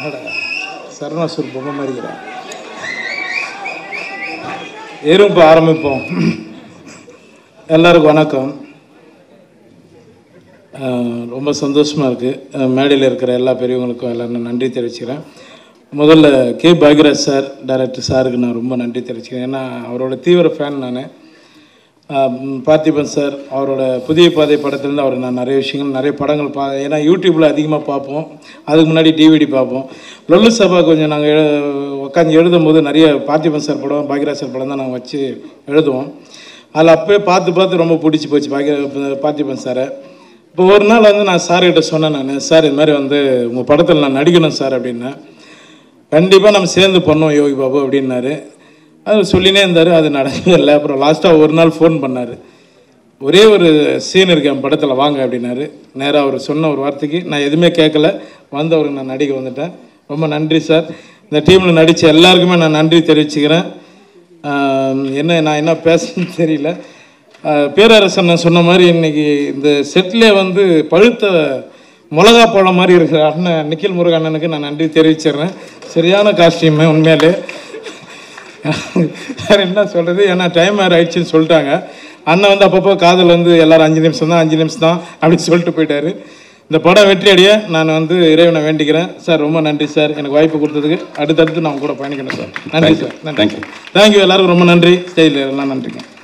சரணாசூர் பொம்மை மாதிரிக்கிறேன் எறும்பு ஆரம்பிப்போம் எல்லாருக்கும் வணக்கம் அஹ் ரொம்ப சந்தோஷமாக இருக்குது மேடையில் இருக்கிற எல்லா பெரியவங்களுக்கும் எல்லாரும் நன்றி தெரிவிச்சுக்கிறேன் முதல்ல கே பாக்யராஜ் சார் டைரக்டர் சாருக்கு நான் ரொம்ப நன்றி தெரிவிச்சுக்கிறேன் ஏன்னா அவரோட தீவிர ஃபேன் நான் பார்த்திபன் சார் அவரோட புதிய பாதை படத்துலேருந்து அவர் நான் நிறைய விஷயங்கள் நிறைய படங்கள் பா ஏன்னா யூடியூப்பில் அதிகமாக பார்ப்போம் அதுக்கு முன்னாடி டிவிடி பார்ப்போம் லொல்லு சபா கொஞ்சம் நாங்கள் உட்காந்து எழுதும் போது நிறைய பார்த்திபன் சார் படம் பாக்யராஜ் சார் படம் தான் நாங்கள் வச்சு எழுதுவோம் அதில் அப்போயே பார்த்து பார்த்து ரொம்ப பிடிச்சி போச்சு பாக்ய பார்த்திபன் சாரை இப்போ ஒரு நாள் வந்து நான் சார்கிட்ட சொன்னேன் நான் சார் இது மாதிரி வந்து உங்கள் படத்தில் நான் நடிக்கணும் சார் அப்படின்னேன் கண்டிப்பாக நம்ம சேர்ந்து பண்ணோம் யோகி பாபு அப்படின்னாரு அது சொல்லினே இருந்தார் அது நடக்கல அப்புறம் லாஸ்ட்டாக ஒரு நாள் ஃபோன் பண்ணார் ஒரே ஒரு சீன் இருக்கு என் படத்தில் வாங்க அப்படின்னாரு நேராக அவர் சொன்ன ஒரு வார்த்தைக்கு நான் எதுவுமே கேட்கல வந்து அவருக்கு நான் நடிக்க வந்துட்டேன் ரொம்ப நன்றி சார் இந்த டீமில் நடித்த எல்லாருக்குமே நான் நன்றி தெரிவிச்சுக்கிறேன் ஆஹ் என்ன நான் என்ன பேசணும்னு தெரியல ஆஹ் பேரரசன் நான் சொன்ன மாதிரி இன்னைக்கு இந்த செட்டில் வந்து பழுத்த மிளகா பழம் மாதிரி இருக்கிற அண்ணன் நிக்கில் முருகன் அண்ணனுக்கு நான் நன்றி தெரிவிச்சிடுறேன் சரியான காஸ்டியூமு உண்மையிலே வேறு என்ன சொல்கிறது ஏன்னா டைம் வேறு ஆயிடுச்சுன்னு சொல்லிட்டாங்க அண்ணன் வந்து அப்பப்போ காதல் வந்து எல்லாரும் அஞ்சு நிமிஷம் தான் அஞ்சு நிமிஷம் தான் அப்படின்னு சொல்லிட்டு போயிட்டாரு இந்த படம் வெற்றி அடைய நான் வந்து இறைவனை வேண்டிக்கிறேன் சார் ரொம்ப நன்றி சார் எனக்கு வாய்ப்பு கொடுத்ததுக்கு அடுத்தடுத்து நான் உங்க கூட பயணிக்கணும் சார் நன்றி சார் நன்றி தேங்க்யூ எல்லாருக்கும் ரொம்ப நன்றி ஸ்டேஜில் எல்லாம் நன்றிங்க